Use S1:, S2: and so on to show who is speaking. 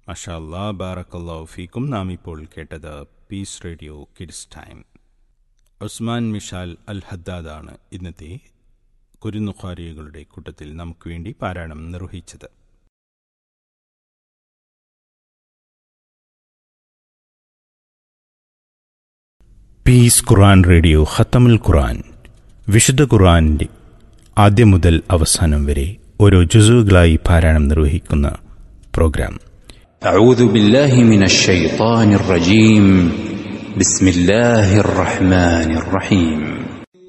S1: മഷാല്ലാ ബാറക്കല്ലാ ഫീക്കും നാം ഇപ്പോൾ കേട്ടത് peace radio kids time Usman Mishal Al ഹദ്ദാദാണ് ഇന്നത്തെ കുരുന്നുഖാരികളുടെ കൂട്ടത്തിൽ നമുക്ക് വേണ്ടി പാരായണം നിർവഹിച്ചത് പീസ് ഖുറാൻ റേഡിയോ ഖത്തമുൽ ഖുറാൻ വിശുദ്ധ ഖുറാന്റെ ആദ്യം മുതൽ അവസാനം വരെ ഓരോ ജുസുകളായി പാരായണം നിർവഹിക്കുന്ന പ്രോഗ്രാം
S2: أعوذ بالله من الشيطان الرجيم بسم الله الرحمن الرحيم